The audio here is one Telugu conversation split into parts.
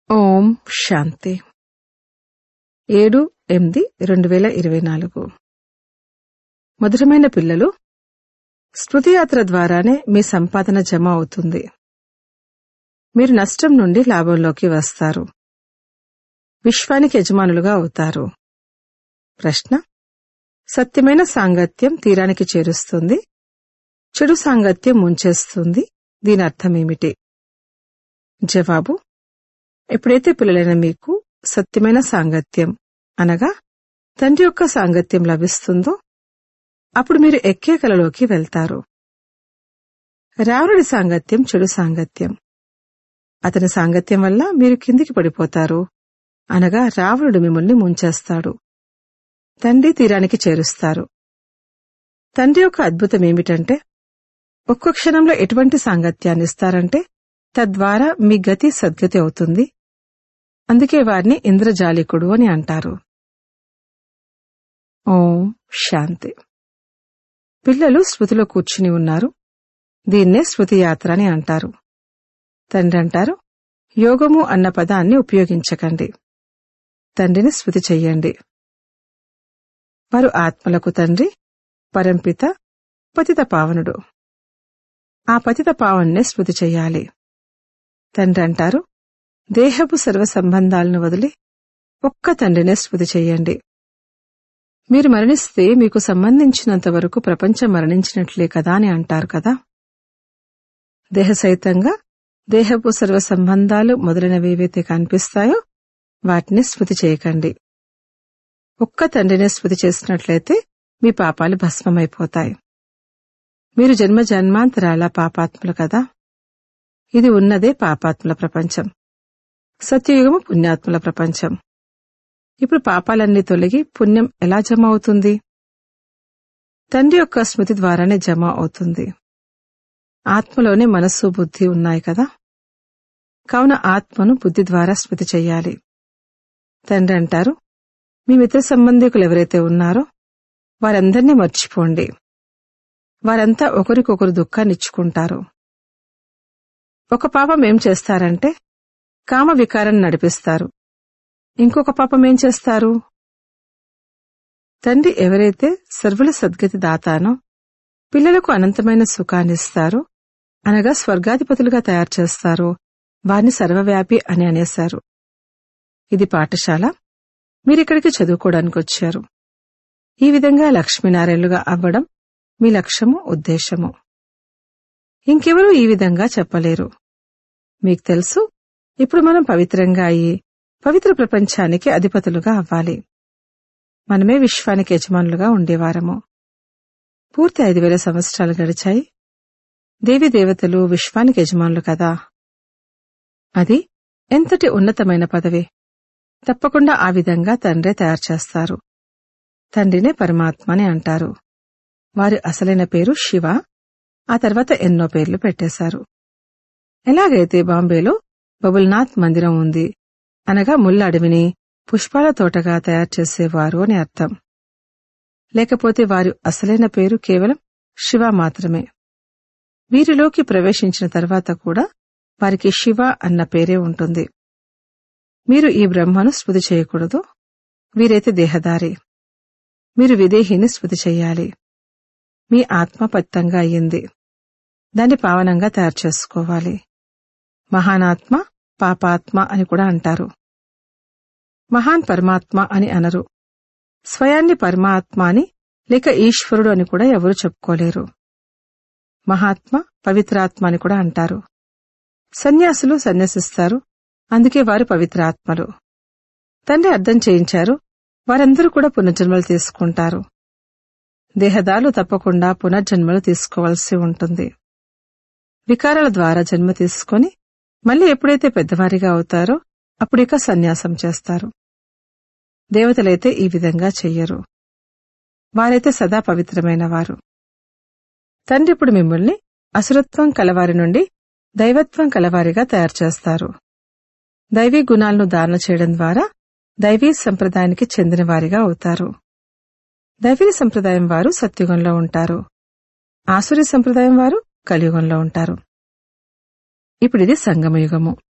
ఓం శాంతి ఏడు ఎనిమిది రెండు వేల ఇరవై నాలుగు మధురమైన పిల్లలు స్మృతియాత్ర ద్వారానే మీ సంపాదన జమ అవుతుంది మీరు నష్టం నుండి లాభంలోకి వస్తారు విశ్వానికి యజమానులుగా అవుతారు ప్రశ్న సత్యమైన సాంగత్యం తీరానికి చేరుస్తుంది చెడు సాంగత్యం ముంచేస్తుంది దీని అర్థమేమిటి జవాబు ఎప్పుడైతే పిల్లలైన మీకు సత్యమైన సాంగత్యం అనగా తండ్రి యొక్క సాంగత్యం లభిస్తుందో అప్పుడు మీరు ఎక్కే కలలోకి వెళ్తారు రావణుడి సాంగత్యం చెడు సాంగత్యం అతని సాంగత్యం వల్ల మీరు కిందికి పడిపోతారు అనగా రావణుడు మిమ్మల్ని ముంచేస్తాడు తండ్రి తీరానికి చేరుస్తారు తండ్రి యొక్క అద్భుతం ఏమిటంటే ఒక్కో క్షణంలో ఎటువంటి సాంగత్యాన్ని ఇస్తారంటే తద్వారా మీ గతి సద్గతి అవుతుంది అందుకే వారిని ఇంద్రజాలికుడు అని అంటారు ఓం శాంతి పిల్లలు స్మృతిలో కూర్చుని ఉన్నారు దీన్నే స్మృతి యాత్ర అని అంటారు తండ్రి అంటారు యోగము అన్న పదాన్ని ఉపయోగించకండి తండ్రిని స్మృతి చెయ్యండి వారు ఆత్మలకు తండ్రి పరంపిత పతిత పావనుడు ఆ పతిత పావన్నే స్మృతి చెయ్యాలి తండ్రి అంటారు దేహపు సర్వ సంబంధాలను వదిలి ఒక్క తండ్రినే స్మృతి చెయ్యండి మీరు మరణిస్తే మీకు సంబంధించినంత వరకు ప్రపంచం మరణించినట్లే కదా అని అంటారు కదా దేహ సహితంగా దేహపు సర్వ సంబంధాలు మొదలైనవేవైతే కనిపిస్తాయో వాటిని స్మృతి చేయకండి ఒక్క తండ్రినే స్మృతి చేసినట్లయితే మీ పాపాలు భస్మమైపోతాయి మీరు జన్మ జన్మాంతరాల పాపాత్ములు కదా ఇది ఉన్నదే పాపాత్ముల ప్రపంచం సత్యయుగము పుణ్యాత్ముల ప్రపంచం ఇప్పుడు పాపాలన్నీ తొలగి పుణ్యం ఎలా జమ అవుతుంది తండ్రి యొక్క స్మృతి ద్వారానే జమ అవుతుంది ఆత్మలోనే మనస్సు బుద్ధి ఉన్నాయి కదా కావున ఆత్మను బుద్ధి ద్వారా స్మృతి చెయ్యాలి తండ్రి అంటారు మీ మిత్ర సంబంధికులు ఎవరైతే ఉన్నారో వారందరినీ మర్చిపోండి వారంతా ఒకరికొకరు దుఃఖాన్ని ఇచ్చుకుంటారు ఒక పాపం ఏం చేస్తారంటే కామ వికారాన్ని నడిపిస్తారు ఇంకొక పాపం ఏం చేస్తారు తండ్రి ఎవరైతే సర్వుల సద్గతి దాతానో పిల్లలకు అనంతమైన సుఖాన్నిస్తారో అనగా స్వర్గాధిపతులుగా తయారు చేస్తారో వారిని సర్వవ్యాపి అని అనేశారు ఇది పాఠశాల మీరిక్కడికి చదువుకోవడానికి వచ్చారు ఈ విధంగా లక్ష్మీనారాయణలుగా అవ్వడం మీ లక్ష్యము ఉద్దేశము ఇంకెవరూ ఈ విధంగా చెప్పలేరు మీకు తెలుసు ఇప్పుడు మనం పవిత్రంగా అయ్యి పవిత్ర ప్రపంచానికి అధిపతులుగా అవ్వాలి మనమే విశ్వానికి యజమానులుగా ఉండేవారము పూర్తి ఐదు వేల సంవత్సరాలు గడిచాయి దేవి దేవతలు విశ్వానికి యజమానులు కదా అది ఎంతటి ఉన్నతమైన పదవి తప్పకుండా ఆ విధంగా తండ్రే తయారు చేస్తారు తండ్రినే పరమాత్మ అని అంటారు వారి అసలైన పేరు శివ ఆ తర్వాత ఎన్నో పేర్లు పెట్టేశారు ఎలాగైతే బాంబేలో బబుల్నాథ్ మందిరం ఉంది అనగా ముళ్ళ అడవిని పుష్పాల తోటగా తయారు చేసేవారు అని అర్థం లేకపోతే వారి అసలైన పేరు కేవలం శివ మాత్రమే వీరిలోకి ప్రవేశించిన తర్వాత కూడా వారికి శివ అన్న పేరే ఉంటుంది మీరు ఈ బ్రహ్మను స్మృతి చేయకూడదు వీరైతే దేహదారి మీరు విదేహిని స్మృతి చెయ్యాలి మీ ఆత్మ పత్తంగా అయ్యింది దాన్ని పావనంగా తయారు చేసుకోవాలి మహానాత్మ పాపాత్మ అని కూడా అంటారు మహాన్ పరమాత్మ అని అనరు స్వయాన్ని పరమాత్మ అని లేక ఈశ్వరుడు అని కూడా ఎవరు చెప్పుకోలేరు మహాత్మ పవిత్రాత్మ అని కూడా అంటారు సన్యాసులు సన్యసిస్తారు అందుకే వారు పవిత్రాత్మలు తండ్రి అర్థం చేయించారు వారందరూ కూడా పునర్జన్మలు తీసుకుంటారు దేహదాలు తప్పకుండా పునర్జన్మలు తీసుకోవాల్సి ఉంటుంది వికారాల ద్వారా జన్మ తీసుకొని మళ్ళీ ఎప్పుడైతే పెద్దవారిగా అవుతారో అప్పుడిక సన్యాసం చేస్తారు దేవతలైతే ఈ విధంగా చెయ్యరు వారైతే సదా పవిత్రమైన వారు తండ్రి ఇప్పుడు మిమ్మల్ని అసురత్వం కలవారి నుండి దైవత్వం కలవారిగా తయారు చేస్తారు దైవీ గుణాలను దాన చేయడం ద్వారా దైవీ సంప్రదాయానికి చెందిన వారిగా అవుతారు దైవీ సంప్రదాయం వారు సత్యుగంలో ఉంటారు ఆసురి సంప్రదాయం వారు కలియుగంలో ఉంటారు ఇప్పుడిది సంగమయుగము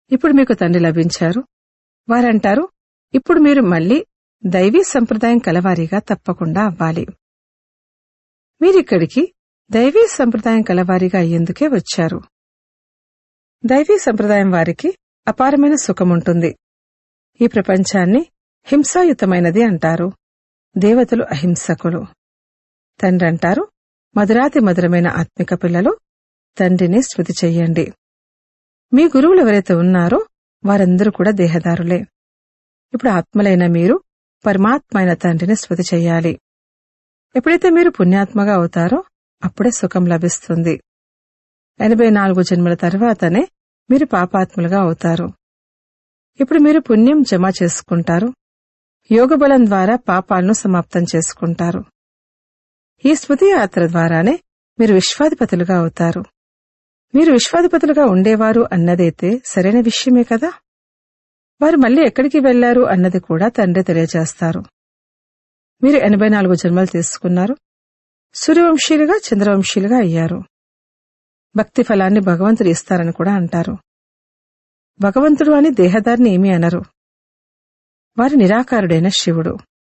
ఇప్పుడు మీకు తండ్రి లభించారు వారంటారు ఇప్పుడు మీరు మళ్ళీ దైవీ సంప్రదాయం కలవారిగా తప్పకుండా అవ్వాలి మీరిక్కడికి దైవీ సంప్రదాయం కలవారిగా అయ్యేందుకే వచ్చారు దైవీ సంప్రదాయం వారికి అపారమైన సుఖముంటుంది ఈ ప్రపంచాన్ని హింసాయుతమైనది అంటారు దేవతలు అహింసకులు తండ్రి అంటారు మధురాతి మధురమైన ఆత్మిక పిల్లలు తండ్రిని స్మృతి చెయ్యండి మీ గురువులు ఎవరైతే ఉన్నారో వారందరూ కూడా దేహదారులే ఇప్పుడు ఆత్మలైన మీరు పరమాత్మైన తండ్రిని స్మృతి చెయ్యాలి ఎప్పుడైతే మీరు పుణ్యాత్మగా అవుతారో అప్పుడే సుఖం లభిస్తుంది ఎనభై నాలుగు జన్మల తర్వాతనే మీరు పాపాత్ములుగా అవుతారు ఇప్పుడు మీరు పుణ్యం జమ చేసుకుంటారు యోగబలం ద్వారా పాపాలను సమాప్తం చేసుకుంటారు ఈ స్మృతి యాత్ర ద్వారానే మీరు విశ్వాధిపతులుగా అవుతారు మీరు విశ్వాధిపతులుగా ఉండేవారు అన్నదైతే సరైన విషయమే కదా వారు మళ్ళీ ఎక్కడికి వెళ్లారు అన్నది కూడా తండ్రి తెలియజేస్తారు మీరు ఎనభై నాలుగు జన్మలు తీసుకున్నారు సూర్యవంశీలుగా చంద్రవంశీలుగా అయ్యారు భక్తి ఫలాన్ని భగవంతుడు ఇస్తారని కూడా అంటారు భగవంతుడు అని దేహదారిని ఏమీ అనరు వారి నిరాకారుడైన శివుడు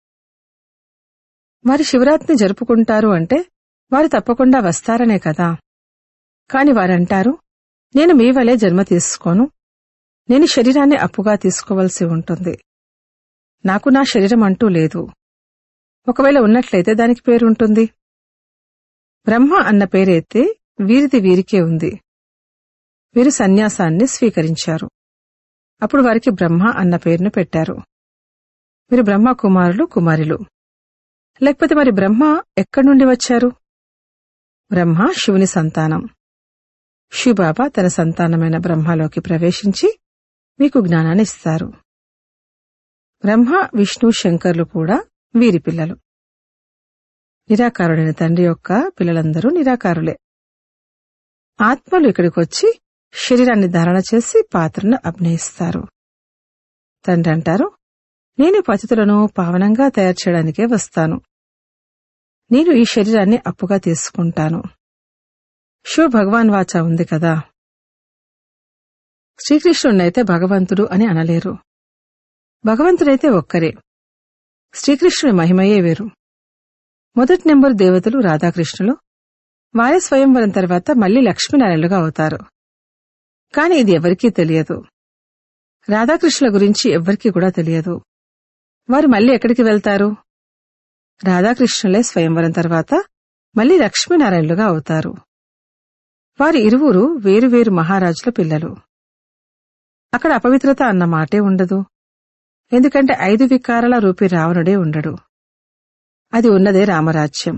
వారి శివరాత్రిని జరుపుకుంటారు అంటే వారు తప్పకుండా వస్తారనే కదా కాని వారంటారు నేను మీ వలె జన్మ తీసుకోను నేను శరీరాన్ని అప్పుగా తీసుకోవలసి ఉంటుంది నాకు నా శరీరం అంటూ లేదు ఒకవేళ ఉన్నట్లయితే దానికి పేరుంటుంది బ్రహ్మ అన్న పేరైతే వీరిది వీరికే ఉంది వీరు సన్యాసాన్ని స్వీకరించారు అప్పుడు వారికి బ్రహ్మ అన్న పేరును పెట్టారు వీరు బ్రహ్మ కుమారులు కుమారులు లేకపోతే మరి బ్రహ్మ ఎక్కడి నుండి వచ్చారు బ్రహ్మ శివుని సంతానం శివబాబా తన సంతానమైన బ్రహ్మలోకి ప్రవేశించి మీకు జ్ఞానాన్ని ఇస్తారు బ్రహ్మ విష్ణు శంకర్లు కూడా వీరి పిల్లలు నిరాకారుడైన తండ్రి యొక్క పిల్లలందరూ నిరాకారులే ఆత్మలు ఇక్కడికి వచ్చి శరీరాన్ని ధారణ చేసి పాత్రను అభినయిస్తారు తండ్రి అంటారు నేను పతితులను పావనంగా తయారు చేయడానికే వస్తాను నేను ఈ శరీరాన్ని అప్పుగా తీసుకుంటాను శివ భగవాన్ వాచ ఉంది కదా శ్రీకృష్ణుడినైతే భగవంతుడు అని అనలేరు భగవంతుడైతే ఒక్కరే శ్రీకృష్ణుడి మహిమయే వేరు మొదటి నెంబర్ దేవతలు రాధాకృష్ణులు వారి స్వయంవరం తర్వాత మళ్లీ లక్ష్మీనారాయణలుగా అవుతారు కాని ఇది ఎవరికీ తెలియదు రాధాకృష్ణుల గురించి ఎవ్వరికీ కూడా తెలియదు వారు మళ్ళీ ఎక్కడికి వెళ్తారు రాధాకృష్ణులే స్వయంవరం తర్వాత మళ్లీ లక్ష్మీనారాయణలుగా అవుతారు వారి ఇరువురు వేరువేరు మహారాజుల పిల్లలు అక్కడ అపవిత్రత అన్న మాటే ఉండదు ఎందుకంటే ఐదు వికారాల రూపి రావణుడే ఉండడు అది ఉన్నదే రామరాజ్యం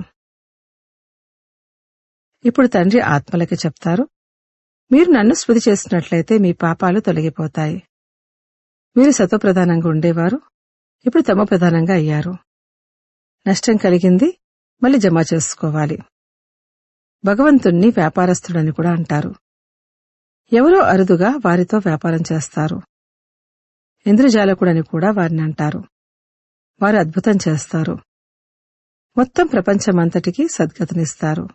ఇప్పుడు తండ్రి ఆత్మలకి చెప్తారు మీరు నన్ను స్మృతి చేసినట్లయితే మీ పాపాలు తొలగిపోతాయి మీరు సతోప్రధానంగా ఉండేవారు ఇప్పుడు తమ ప్రధానంగా అయ్యారు నష్టం కలిగింది మళ్ళీ జమ చేసుకోవాలి భగవంతుణ్ణి వ్యాపారస్తుడని కూడా అంటారు ఎవరో అరుదుగా వారితో వ్యాపారం చేస్తారు ఇంద్రజాలకుడని కూడా వారిని అంటారు వారు అద్భుతం చేస్తారు మొత్తం ప్రపంచమంతటికీ సద్గతినిస్తారు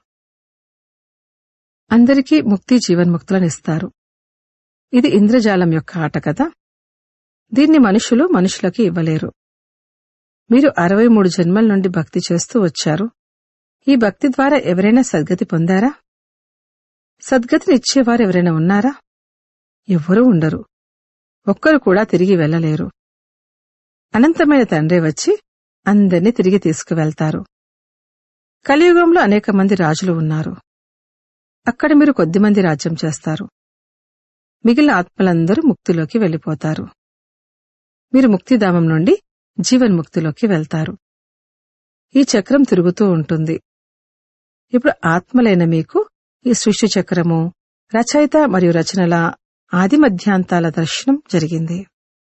అందరికీ ముక్తి జీవన్ముక్తులనిస్తారు ఇది ఇంద్రజాలం యొక్క ఆట కదా దీన్ని మనుషులు మనుషులకి ఇవ్వలేరు మీరు అరవై మూడు జన్మల నుండి భక్తి చేస్తూ వచ్చారు ఈ భక్తి ద్వారా ఎవరైనా సద్గతి పొందారా సద్గతినిచ్చేవారు ఎవరైనా ఉన్నారా ఎవ్వరూ ఉండరు ఒక్కరు కూడా తిరిగి వెళ్ళలేరు అనంతమైన తండ్రి వచ్చి అందర్నీ తిరిగి తీసుకువెళ్తారు కలియుగంలో అనేక మంది రాజులు ఉన్నారు అక్కడ మీరు కొద్దిమంది రాజ్యం చేస్తారు మిగిలిన ఆత్మలందరూ ముక్తిలోకి వెళ్ళిపోతారు మీరు ముక్తిధామం నుండి జీవన్ముక్తిలోకి వెళ్తారు ఈ చక్రం తిరుగుతూ ఉంటుంది ఇప్పుడు ఆత్మలైన మీకు ఈ సృష్టి చక్రము రచయిత మరియు రచనల ఆది మధ్యాంతాల దర్శనం జరిగింది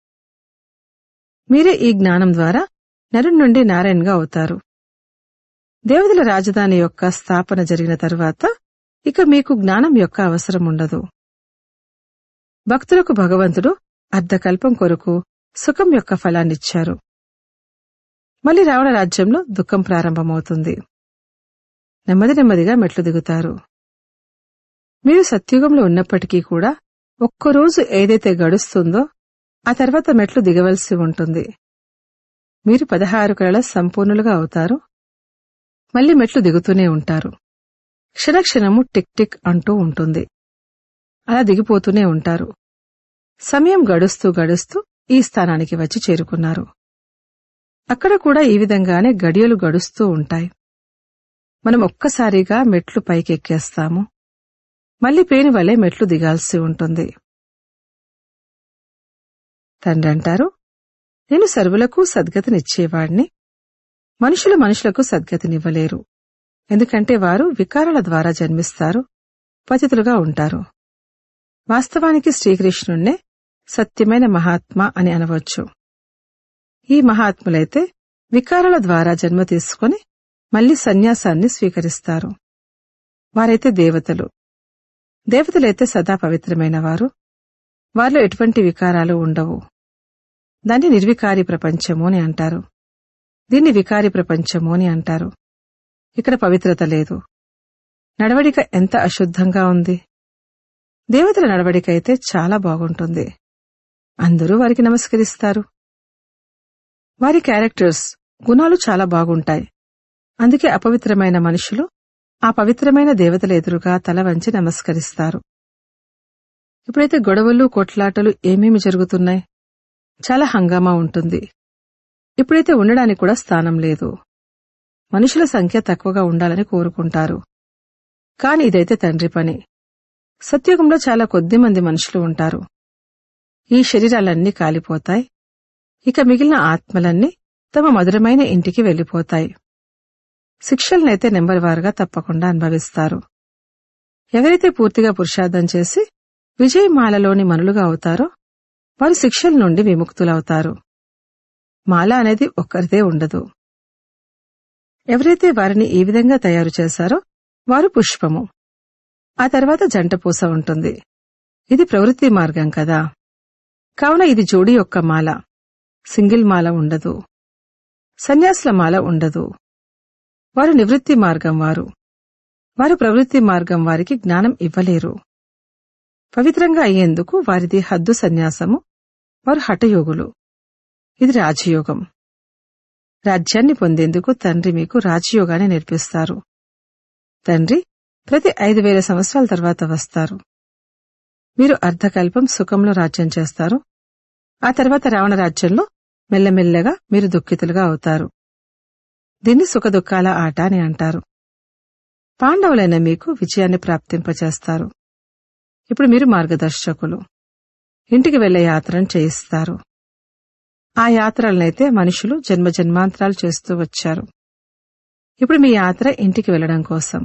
మీరే ఈ జ్ఞానం ద్వారా నరు నుండి నారాయణగా అవుతారు దేవతల రాజధాని యొక్క స్థాపన జరిగిన తరువాత ఇక మీకు జ్ఞానం యొక్క అవసరం ఉండదు భక్తులకు భగవంతుడు అర్ధకల్పం కొరకు సుఖం యొక్క ఫలాన్నిచ్చారు మళ్ళీ రావణ రాజ్యంలో దుఃఖం ప్రారంభమవుతుంది నెమ్మది నెమ్మదిగా మెట్లు దిగుతారు మీరు సత్యుగంలో ఉన్నప్పటికీ కూడా ఒక్కరోజు ఏదైతే గడుస్తుందో ఆ తర్వాత మెట్లు దిగవలసి ఉంటుంది మీరు పదహారు కళల సంపూర్ణులుగా అవుతారు మళ్ళీ మెట్లు దిగుతూనే ఉంటారు క్షణక్షణము టిక్ టిక్ అంటూ ఉంటుంది అలా దిగిపోతూనే ఉంటారు సమయం గడుస్తూ గడుస్తూ ఈ స్థానానికి వచ్చి చేరుకున్నారు అక్కడ కూడా ఈ విధంగానే గడియలు గడుస్తూ ఉంటాయి మనం ఒక్కసారిగా మెట్లు పైకెక్కేస్తాము మళ్ళీ పేని వలె మెట్లు దిగాల్సి ఉంటుంది తండ్రి అంటారు నేను సర్వులకు సద్గతినిచ్చేవాణ్ణి మనుషులు మనుషులకు సద్గతినివ్వలేరు ఎందుకంటే వారు వికారాల ద్వారా జన్మిస్తారు పతితులుగా ఉంటారు వాస్తవానికి శ్రీకృష్ణుణ్ణే సత్యమైన మహాత్మ అని అనవచ్చు ఈ మహాత్ములైతే వికారాల ద్వారా జన్మ తీసుకుని మళ్లీ సన్యాసాన్ని స్వీకరిస్తారు వారైతే దేవతలు దేవతలైతే సదా పవిత్రమైన వారు వారిలో ఎటువంటి వికారాలు ఉండవు దాన్ని నిర్వికారి ప్రపంచము అని అంటారు దీన్ని వికారి ప్రపంచము అని అంటారు ఇక్కడ పవిత్రత లేదు నడవడిక ఎంత అశుద్ధంగా ఉంది దేవతల నడవడిక అయితే చాలా బాగుంటుంది అందరూ వారికి నమస్కరిస్తారు వారి క్యారెక్టర్స్ గుణాలు చాలా బాగుంటాయి అందుకే అపవిత్రమైన మనుషులు ఆ పవిత్రమైన దేవతల ఎదురుగా తల వంచి నమస్కరిస్తారు ఇప్పుడైతే గొడవలు కొట్లాటలు ఏమేమి జరుగుతున్నాయి చాలా హంగామా ఉంటుంది ఇప్పుడైతే ఉండడానికి కూడా స్థానం లేదు మనుషుల సంఖ్య తక్కువగా ఉండాలని కోరుకుంటారు కాని ఇదైతే తండ్రి పని సత్యుగంలో చాలా కొద్ది మంది మనుషులు ఉంటారు ఈ శరీరాలన్నీ కాలిపోతాయి ఇక మిగిలిన ఆత్మలన్నీ తమ మధురమైన ఇంటికి వెళ్లిపోతాయి శిక్షలనైతే నెంబర్ వారుగా తప్పకుండా అనుభవిస్తారు ఎవరైతే పూర్తిగా పురుషార్థం చేసి విజయమాలలోని మనులుగా అవుతారో వారు శిక్షల నుండి విముక్తులవుతారు మాల అనేది ఒక్కరిదే ఉండదు ఎవరైతే వారిని ఈ విధంగా తయారు చేశారో వారు పుష్పము ఆ తర్వాత జంట పూస ఉంటుంది ఇది ప్రవృత్తి మార్గం కదా కావున ఇది జోడి యొక్క మాల సింగిల్ మాల ఉండదు సన్యాసుల మాల ఉండదు వారు నివృత్తి మార్గం వారు వారు ప్రవృత్తి మార్గం వారికి జ్ఞానం ఇవ్వలేరు పవిత్రంగా అయ్యేందుకు వారిది హద్దు సన్యాసము వారు హఠయోగులు ఇది రాజయోగం రాజ్యాన్ని పొందేందుకు తండ్రి మీకు రాజయోగాన్ని నేర్పిస్తారు తండ్రి ప్రతి ఐదు వేల సంవత్సరాల తర్వాత వస్తారు మీరు అర్ధకల్పం సుఖంలో రాజ్యం చేస్తారు ఆ తర్వాత రావణ రాజ్యంలో మెల్లమెల్లగా మీరు దుఃఖితులుగా అవుతారు దీన్ని సుఖదుఖాల ఆట అని అంటారు పాండవులైన మీకు విజయాన్ని ప్రాప్తింపచేస్తారు ఇప్పుడు మీరు మార్గదర్శకులు ఇంటికి వెళ్లే యాత్రను చేయిస్తారు ఆ యాత్రలనైతే మనుషులు జన్మజన్మాంతరాలు చేస్తూ వచ్చారు ఇప్పుడు మీ యాత్ర ఇంటికి వెళ్లడం కోసం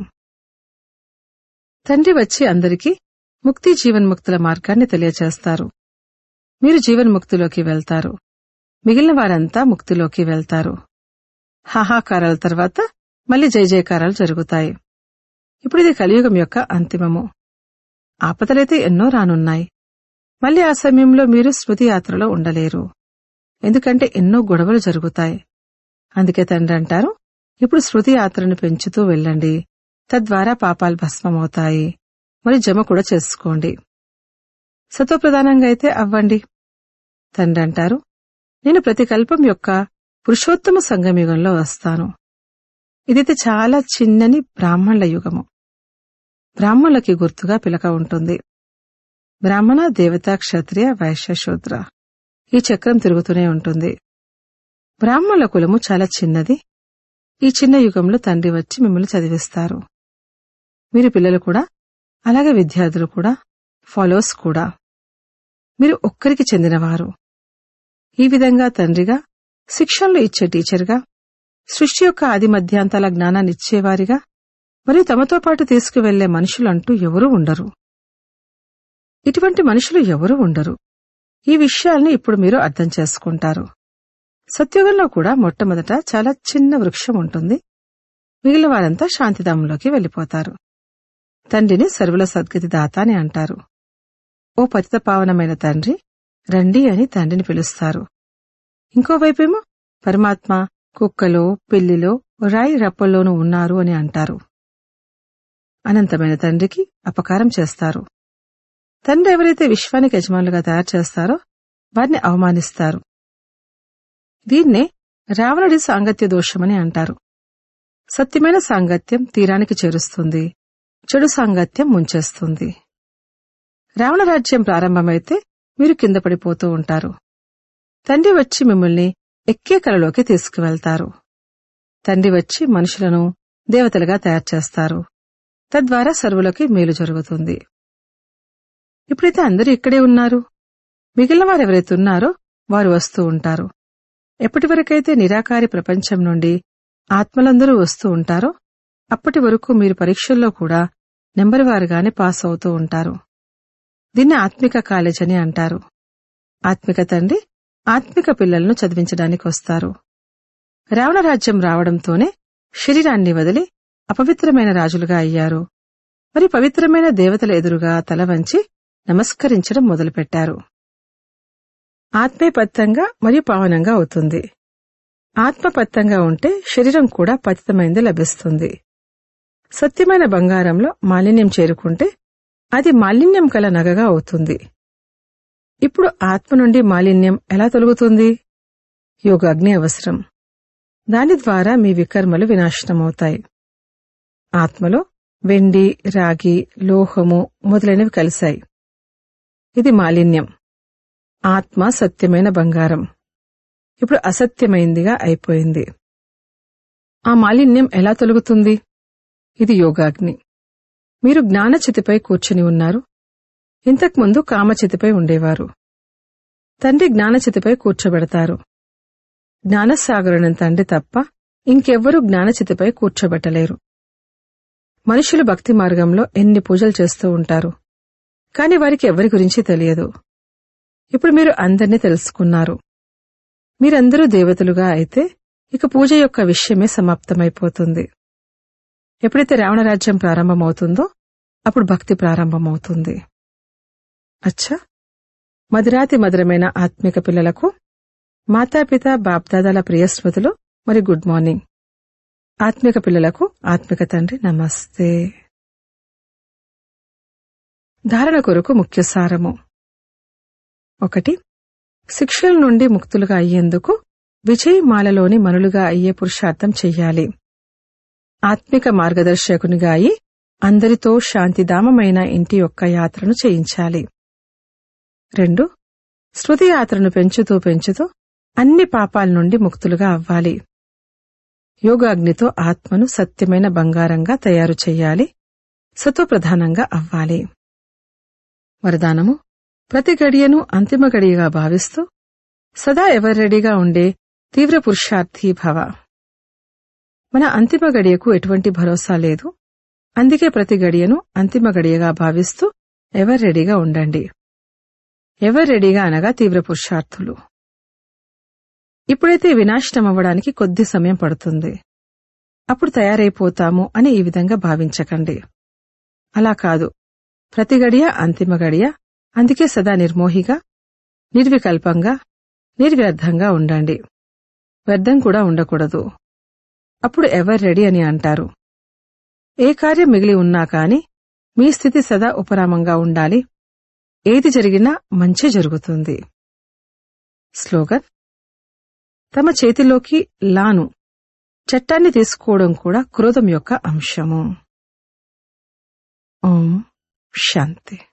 తండ్రి వచ్చి అందరికీ ముక్తి జీవన్ముక్తుల మార్గాన్ని తెలియచేస్తారు మీరు జీవన్ముక్తిలోకి వెళ్తారు మిగిలిన వారంతా ముక్తిలోకి వెళ్తారు హాహాకారాల తర్వాత మళ్లీ జయ జయకారాలు జరుగుతాయి ఇప్పుడు ఇది కలియుగం యొక్క అంతిమము ఆపదలైతే ఎన్నో రానున్నాయి మళ్లీ ఆ సమయంలో మీరు స్మృతి యాత్రలో ఉండలేరు ఎందుకంటే ఎన్నో గొడవలు జరుగుతాయి అందుకే తండ్రి అంటారు ఇప్పుడు శృతి యాత్రను పెంచుతూ వెళ్ళండి తద్వారా పాపాలు భస్మమవుతాయి మరి జమ కూడా చేసుకోండి సతోప్రధానంగా అయితే అవ్వండి తండ్రి అంటారు నేను ప్రతి కల్పం యొక్క పురుషోత్తమ సంగమయుగంలో వస్తాను ఇదైతే చాలా చిన్నని బ్రాహ్మణుల యుగము బ్రాహ్మణులకి గుర్తుగా పిలక ఉంటుంది బ్రాహ్మణ దేవత క్షత్రియ వైశ్య శూద్ర ఈ చక్రం తిరుగుతూనే ఉంటుంది బ్రాహ్మణుల కులము చాలా చిన్నది ఈ చిన్న యుగంలో తండ్రి వచ్చి మిమ్మల్ని చదివిస్తారు మీరు పిల్లలు కూడా అలాగే విద్యార్థులు కూడా ఫాలోవర్స్ కూడా మీరు ఒక్కరికి చెందినవారు ఈ విధంగా తండ్రిగా శిక్షణలు ఇచ్చే టీచర్గా సృష్టి యొక్క ఆది మధ్యాంతాల జ్ఞానాన్ని ఇచ్చేవారిగా మరియు తమతో పాటు తీసుకువెళ్లే మనుషులంటూ ఎవరూ ఉండరు ఇటువంటి మనుషులు ఎవరూ ఉండరు ఈ విషయాల్ని ఇప్పుడు మీరు అర్థం చేసుకుంటారు సత్యుగంలో కూడా మొట్టమొదట చాలా చిన్న వృక్షం ఉంటుంది మిగిలిన వారంతా శాంతిధామంలోకి వెళ్లిపోతారు తండ్రిని సర్వుల సద్గతి దాత అని అంటారు ఓ పతిత పావనమైన తండ్రి రండి అని తండ్రిని పిలుస్తారు ఇంకోవైపేమో పరమాత్మ కుక్కలో పెళ్లిలో రాయి రప్పల్లోనూ ఉన్నారు అని అంటారు అనంతమైన తండ్రికి అపకారం చేస్తారు తండ్రి ఎవరైతే విశ్వానికి యజమానులుగా తయారు చేస్తారో వారిని అవమానిస్తారు దీన్నే రావణుడి సాంగత్య దోషమని అంటారు సత్యమైన సాంగత్యం తీరానికి చేరుస్తుంది చెడు సాంగత్యం ముంచేస్తుంది రావణ రాజ్యం ప్రారంభమైతే మీరు కింద పడిపోతూ ఉంటారు తండ్రి వచ్చి మిమ్మల్ని ఎక్కే కలలోకి తీసుకువెళ్తారు తండ్రి వచ్చి మనుషులను దేవతలుగా తయారు చేస్తారు తద్వారా సర్వులకి మేలు జరుగుతుంది ఇప్పుడైతే అందరూ ఇక్కడే ఉన్నారు మిగిలిన వారు ఎవరైతే ఉన్నారో వారు వస్తూ ఉంటారు ఎప్పటి వరకైతే నిరాకారి ప్రపంచం నుండి ఆత్మలందరూ వస్తూ ఉంటారో అప్పటి వరకు మీరు పరీక్షల్లో కూడా నెంబర్ వారుగానే పాస్ అవుతూ ఉంటారు దీన్ని ఆత్మిక కాలేజ్ అని అంటారు ఆత్మిక తండ్రి ఆత్మిక పిల్లలను చదివించడానికి వస్తారు రావణ రాజ్యం రావడంతోనే శరీరాన్ని వదిలి అపవిత్రమైన రాజులుగా అయ్యారు మరి పవిత్రమైన దేవతల ఎదురుగా తల వంచి నమస్కరించడం మొదలుపెట్టారు ఆత్మేపత్తంగా మరియు పావనంగా అవుతుంది ఆత్మపత్తంగా ఉంటే శరీరం కూడా పతితమైంది లభిస్తుంది సత్యమైన బంగారంలో మాలిన్యం చేరుకుంటే అది మాలిన్యం కల నగగా అవుతుంది ఇప్పుడు ఆత్మ నుండి మాలిన్యం ఎలా తొలగుతుంది యోగాగ్ని అవసరం దాని ద్వారా మీ వికర్మలు వినాశనమవుతాయి ఆత్మలో వెండి రాగి లోహము మొదలైనవి కలిశాయి ఇది మాలిన్యం ఆత్మ సత్యమైన బంగారం ఇప్పుడు అసత్యమైందిగా అయిపోయింది ఆ మాలిన్యం ఎలా తొలగుతుంది ఇది యోగాగ్ని మీరు జ్ఞానచితిపై కూర్చుని ఉన్నారు ఇంతకుముందు కామచితిపై ఉండేవారు తండ్రి జ్ఞానచితిపై కూర్చోబెడతారు జ్ఞానసాగరుని తండ్రి తప్ప ఇంకెవ్వరూ జ్ఞానచితిపై కూర్చోబెట్టలేరు మనుషులు భక్తి మార్గంలో ఎన్ని పూజలు చేస్తూ ఉంటారు కాని వారికి ఎవరి గురించి తెలియదు ఇప్పుడు మీరు అందరినీ తెలుసుకున్నారు మీరందరూ దేవతలుగా అయితే ఇక పూజ యొక్క విషయమే సమాప్తమైపోతుంది ఎప్పుడైతే రావణరాజ్యం ప్రారంభమవుతుందో అప్పుడు భక్తి ప్రారంభమవుతుంది అచ్చా మధురాతి మధురమైన ఆత్మిక పిల్లలకు మాతాపిత బాప్దాదాల ప్రియ స్మృతులు మరి గుడ్ మార్నింగ్ ఆత్మిక పిల్లలకు ఆత్మిక తండ్రి నమస్తే ధారణ కొరకు ముఖ్య సారము ఒకటి శిక్షల నుండి ముక్తులుగా అయ్యేందుకు విజయమాలలోని మనులుగా అయ్యే పురుషార్థం చెయ్యాలి ఆత్మిక మార్గదర్శకునిగా అయి అందరితో శాంతిధామమైన ఇంటి యొక్క యాత్రను చేయించాలి రెండు శృతి యాత్రను పెంచుతూ పెంచుతూ అన్ని పాపాల నుండి ముక్తులుగా అవ్వాలి యోగాగ్నితో ఆత్మను సత్యమైన బంగారంగా తయారు చెయ్యాలి సత్వప్రధానంగా అవ్వాలి వరదానము ప్రతి గడియను అంతిమ గడియగా భావిస్తూ సదా ఎవర్ రెడీగా ఉండే తీవ్ర పురుషార్థి భవ మన అంతిమ గడియకు ఎటువంటి భరోసా లేదు అందుకే ప్రతి గడియను అంతిమ గడియగా భావిస్తూ ఎవర్ రెడీగా ఉండండి ఎవర్ రెడీగా అనగా తీవ్ర పురుషార్థులు ఇప్పుడైతే వినాశనం అవ్వడానికి కొద్ది సమయం పడుతుంది అప్పుడు తయారైపోతాము అని ఈ విధంగా భావించకండి అలా కాదు ప్రతి గడియ అంతిమ గడియ అందుకే సదా నిర్మోహిగా నిర్వికల్పంగా నిర్వ్యర్థంగా ఉండండి వ్యర్థం కూడా ఉండకూడదు అప్పుడు ఎవర్ రెడీ అని అంటారు ఏ కార్యం మిగిలి ఉన్నా కాని మీ స్థితి సదా ఉపరామంగా ఉండాలి ఏది జరిగినా మంచి జరుగుతుంది స్లోగన్ తమ చేతిలోకి లాను చట్టాన్ని తీసుకోవడం కూడా క్రోధం యొక్క అంశము ఓం శాంతి